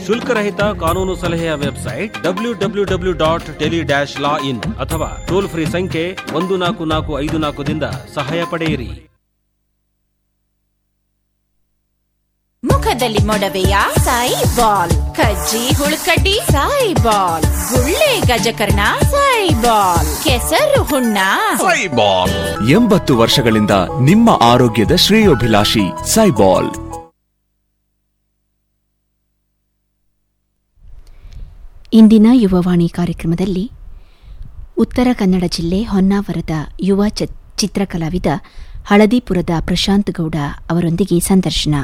ಶುಲ್ಕರಹಿತ ಕಾನೂನು ಸಲಹೆಯ website W W W dot tele dash law in ಅಥವಾ ಟೋಲ್ ಫ್ರೀ ಸಂಖ್ಯೆ ಒಂದು ನಾಲ್ಕು ನಾಲ್ಕು ಐದು ನಾಲ್ಕದಿಂದ ಸಹಾಯ ಪಡೆಯಿರಿ ಮುಖದಲ್ಲಿ ಮೊಡವೆಯ ಸಾಯಿ ಬಾಲ್ ಕಜ್ಜಿ ಹುಳುಕಡ್ಡಿ ಸಾಯಿ ಬಾಲ್ ಗುಳ್ಳೆ ಗಜಕರ್ಣ ಸಾಯಿ ಬಾಲ್ ಕೆಸರು ಹುಣ್ಣ ಎಂಬತ್ತು ವರ್ಷಗಳಿಂದ ನಿಮ್ಮ ಆರೋಗ್ಯದ ಶ್ರೇಯೋಭಿಲಾಷಿ ಸೈಬಾಲ್ ಇಂದಿನ ಯುವವಾಣಿ ಕಾರ್ಯಕ್ರಮದಲ್ಲಿ ಉತ್ತರ ಕನ್ನಡ ಜಿಲ್ಲೆ ಹೊನ್ನಾವರದ ಯುವ ಚ- ಚಿತ್ರಕಲಾವಿದ ಹಳದಿಪುರದ ಪ್ರಶಾಂತ್ ಗೌಡ ಅವರೊಂದಿಗೆ ಸಂದರ್ಶನ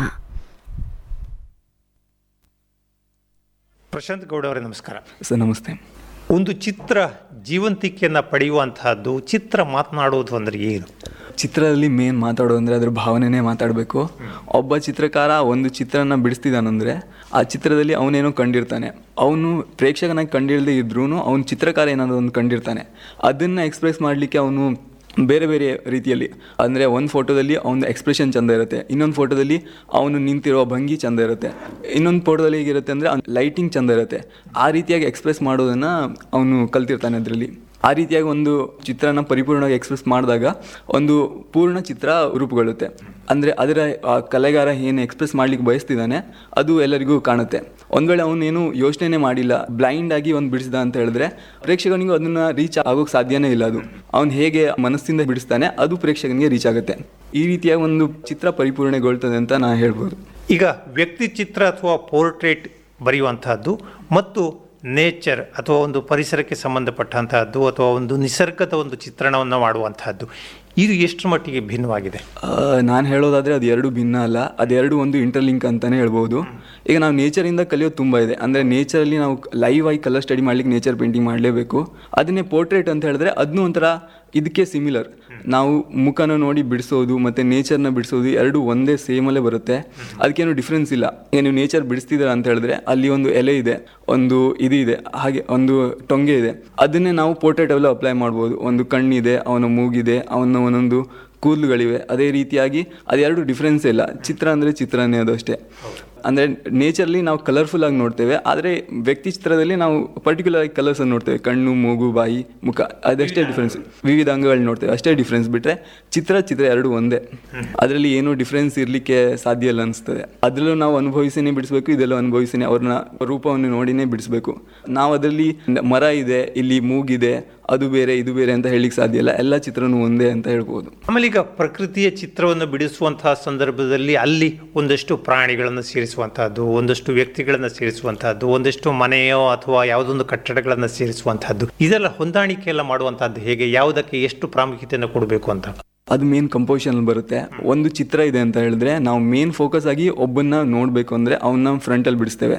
ಪ್ರಶಾಂತ್ ಗೌಡ ಅವರೇ ನಮಸ್ಕಾರ ಸರ್ ನಮಸ್ತೆ ಒಂದು ಚಿತ್ರ ಜೀವಂತಿಕೆಯನ್ನು ಪಡೆಯುವಂತಹದ್ದು ಚಿತ್ರ ಮಾತನಾಡುವುದು ಅಂದರೆ ಏನು ಚಿತ್ರದಲ್ಲಿ ಮೇನ್ ಮಾತಾಡೋದು ಅಂದರೆ ಅದ್ರ ಭಾವನೆನೇ ಮಾತಾಡಬೇಕು ಒಬ್ಬ ಚಿತ್ರಕಾರ ಒಂದು ಚಿತ್ರನ ಬಿಡಿಸ್ತಿದ್ದಾನಂದ್ರೆ ಆ ಚಿತ್ರದಲ್ಲಿ ಅವನೇನೋ ಕಂಡಿರ್ತಾನೆ ಅವನು ಪ್ರೇಕ್ಷಕನಾಗಿ ಕಂಡಿಲ್ಲದೆ ಇದ್ರೂ ಅವನು ಚಿತ್ರಕಾರ ಏನಾದರೂ ಒಂದು ಕಂಡಿರ್ತಾನೆ ಅದನ್ನು ಎಕ್ಸ್ಪ್ರೆಸ್ ಮಾಡಲಿಕ್ಕೆ ಅವನು ಬೇರೆ ಬೇರೆ ರೀತಿಯಲ್ಲಿ ಅಂದರೆ ಒಂದು ಫೋಟೋದಲ್ಲಿ ಅವನ ಎಕ್ಸ್ಪ್ರೆಷನ್ ಚಂದ ಇರುತ್ತೆ ಇನ್ನೊಂದು ಫೋಟೋದಲ್ಲಿ ಅವನು ನಿಂತಿರೋ ಭಂಗಿ ಚಂದ ಇರುತ್ತೆ ಇನ್ನೊಂದು ಫೋಟೋದಲ್ಲಿ ಹೇಗಿರುತ್ತೆ ಅಂದರೆ ಲೈಟಿಂಗ್ ಚಂದ ಇರುತ್ತೆ ಆ ರೀತಿಯಾಗಿ ಎಕ್ಸ್ಪ್ರೆಸ್ ಮಾಡೋದನ್ನು ಅವನು ಕಲ್ತಿರ್ತಾನೆ ಅದರಲ್ಲಿ ಆ ರೀತಿಯಾಗಿ ಒಂದು ಚಿತ್ರನ ಪರಿಪೂರ್ಣವಾಗಿ ಎಕ್ಸ್ಪ್ರೆಸ್ ಮಾಡಿದಾಗ ಒಂದು ಪೂರ್ಣ ಚಿತ್ರ ರೂಪುಗೊಳ್ಳುತ್ತೆ ಅಂದರೆ ಅದರ ಆ ಕಲೆಗಾರ ಏನು ಎಕ್ಸ್ಪ್ರೆಸ್ ಮಾಡ್ಲಿಕ್ಕೆ ಬಯಸ್ತಿದ್ದಾನೆ ಅದು ಎಲ್ಲರಿಗೂ ಕಾಣುತ್ತೆ ಒಂದು ವೇಳೆ ಅವನೇನು ಯೋಚನೆ ಮಾಡಿಲ್ಲ ಬ್ಲೈಂಡ್ ಆಗಿ ಒಂದು ಬಿಡಿಸಿದ ಅಂತ ಹೇಳಿದ್ರೆ ಪ್ರೇಕ್ಷಕನಿಗೂ ಅದನ್ನ ರೀಚ್ ಆಗೋಕ್ಕೆ ಸಾಧ್ಯನೇ ಇಲ್ಲ ಅದು ಅವ್ನು ಹೇಗೆ ಮನಸ್ಸಿಂದ ಬಿಡಿಸ್ತಾನೆ ಅದು ಪ್ರೇಕ್ಷಕನಿಗೆ ರೀಚ್ ಆಗುತ್ತೆ ಈ ರೀತಿಯಾಗಿ ಒಂದು ಚಿತ್ರ ಪರಿಪೂರ್ಣಗೊಳ್ತದೆ ಅಂತ ನಾ ಹೇಳ್ಬೋದು ಈಗ ವ್ಯಕ್ತಿ ಚಿತ್ರ ಅಥವಾ ಪೋರ್ಟ್ರೇಟ್ ಬರೆಯುವಂತಹದ್ದು ಮತ್ತು ನೇಚರ್ ಅಥವಾ ಒಂದು ಪರಿಸರಕ್ಕೆ ಸಂಬಂಧಪಟ್ಟಂತಹದ್ದು ಅಥವಾ ಒಂದು ನಿಸರ್ಗದ ಒಂದು ಚಿತ್ರಣವನ್ನು ಮಾಡುವಂತಹದ್ದು ಇದು ಎಷ್ಟು ಮಟ್ಟಿಗೆ ಭಿನ್ನವಾಗಿದೆ ನಾನು ಹೇಳೋದಾದರೆ ಅದು ಎರಡು ಭಿನ್ನ ಅಲ್ಲ ಅದೆರಡು ಒಂದು ಇಂಟರ್ಲಿಂಕ್ ಅಂತಲೇ ಹೇಳ್ಬೋದು ಈಗ ನಾವು ನೇಚರಿಂದ ಕಲಿಯೋದು ತುಂಬ ಇದೆ ಅಂದರೆ ನೇಚರಲ್ಲಿ ನಾವು ಲೈವ್ ಆಗಿ ಕಲರ್ ಸ್ಟಡಿ ಮಾಡ್ಲಿಕ್ಕೆ ನೇಚರ್ ಪೇಂಟಿಂಗ್ ಮಾಡಲೇಬೇಕು ಅದನ್ನೇ ಪೋರ್ಟ್ರೇಟ್ ಅಂತ ಹೇಳಿದ್ರೆ ಅದನ್ನೂ ಒಂಥರ ಇದಕ್ಕೆ ಸಿಮಿಲರ್ ನಾವು ಮುಖನ ನೋಡಿ ಬಿಡಿಸೋದು ಮತ್ತು ನೇಚರ್ನ ಬಿಡಿಸೋದು ಎರಡು ಒಂದೇ ಸೇಮಲ್ಲೇ ಬರುತ್ತೆ ಅದಕ್ಕೇನು ಡಿಫ್ರೆನ್ಸ್ ಇಲ್ಲ ಈಗ ನೀವು ನೇಚರ್ ಬಿಡಿಸ್ತಿದ್ದೀರ ಅಂತ ಹೇಳಿದ್ರೆ ಅಲ್ಲಿ ಒಂದು ಎಲೆ ಇದೆ ಒಂದು ಇದು ಇದೆ ಹಾಗೆ ಒಂದು ಟೊಂಗೆ ಇದೆ ಅದನ್ನೇ ನಾವು ಪೋರ್ಟ್ರೇಟಲ್ಲೂ ಅಪ್ಲೈ ಮಾಡ್ಬೋದು ಒಂದು ಕಣ್ಣಿದೆ ಅವನ ಮೂಗಿದೆ ಅವನ ಒಂದೊಂದು ಕೂದಲುಗಳಿವೆ ಅದೇ ರೀತಿಯಾಗಿ ಅದೆರಡು ಡಿಫ್ರೆನ್ಸ್ ಇಲ್ಲ ಚಿತ್ರ ಅಂದರೆ ಚಿತ್ರನೇ ಅದು ಅಷ್ಟೇ ಅಂದರೆ ನೇಚರ್ಲಿ ನಾವು ಕಲರ್ಫುಲ್ ಆಗಿ ನೋಡ್ತೇವೆ ಆದರೆ ವ್ಯಕ್ತಿ ಚಿತ್ರದಲ್ಲಿ ನಾವು ಪರ್ಟಿಕ್ಯುಲರ್ ಆಗಿ ಕಲರ್ಸ್ ನೋಡ್ತೇವೆ ಕಣ್ಣು ಮೂಗು ಬಾಯಿ ಮುಖ ಅದಷ್ಟೇ ಡಿಫ್ರೆನ್ಸ್ ವಿವಿಧ ಅಂಗಗಳು ನೋಡ್ತೇವೆ ಅಷ್ಟೇ ಡಿಫ್ರೆನ್ಸ್ ಬಿಟ್ಟರೆ ಚಿತ್ರ ಚಿತ್ರ ಎರಡು ಒಂದೇ ಅದರಲ್ಲಿ ಏನೂ ಡಿಫ್ರೆನ್ಸ್ ಇರಲಿಕ್ಕೆ ಸಾಧ್ಯ ಇಲ್ಲ ಅನಿಸ್ತದೆ ಅದರಲ್ಲೂ ನಾವು ಅನುಭವಿಸಿನೇ ಬಿಡಿಸ್ಬೇಕು ಇದೆಲ್ಲ ಅನುಭವಿಸಿನೇ ಅವ್ರನ್ನ ರೂಪವನ್ನು ನೋಡಿನೇ ಬಿಡಿಸ್ಬೇಕು ನಾವು ಅದರಲ್ಲಿ ಮರ ಇದೆ ಇಲ್ಲಿ ಮೂಗಿದೆ ಅದು ಬೇರೆ ಇದು ಬೇರೆ ಅಂತ ಹೇಳಿಕ್ಕೆ ಸಾಧ್ಯ ಇಲ್ಲ ಎಲ್ಲ ಚಿತ್ರನೂ ಒಂದೇ ಅಂತ ಹೇಳ್ಬೋದು ಆಮೇಲೆ ಈಗ ಪ್ರಕೃತಿಯ ಚಿತ್ರವನ್ನು ಬಿಡಿಸುವಂತಹ ಸಂದರ್ಭದಲ್ಲಿ ಅಲ್ಲಿ ಒಂದಷ್ಟು ಪ್ರಾಣಿಗಳನ್ನು ಸೇರಿಸುವಂತಹದ್ದು ಒಂದಷ್ಟು ವ್ಯಕ್ತಿಗಳನ್ನು ಸೇರಿಸುವಂತಹದ್ದು ಒಂದಷ್ಟು ಮನೆಯೋ ಅಥವಾ ಯಾವುದೊಂದು ಕಟ್ಟಡಗಳನ್ನು ಸೇರಿಸುವಂತಹದ್ದು ಇದೆಲ್ಲ ಹೊಂದಾಣಿಕೆ ಎಲ್ಲ ಮಾಡುವಂತಹದ್ದು ಹೇಗೆ ಯಾವುದಕ್ಕೆ ಎಷ್ಟು ಪ್ರಾಮುಖ್ಯತೆಯನ್ನು ಕೊಡಬೇಕು ಅಂತ ಅದು ಮೇನ್ ಕಂಪೋಸಿಷನ್ ಬರುತ್ತೆ ಒಂದು ಚಿತ್ರ ಇದೆ ಅಂತ ಹೇಳಿದ್ರೆ ನಾವು ಮೇನ್ ಫೋಕಸ್ ಆಗಿ ಒಬ್ಬನ್ನ ನೋಡಬೇಕು ಅಂದರೆ ಅವನ್ನ ಫ್ರಂಟಲ್ಲಿ ಬಿಡಿಸ್ತೇವೆ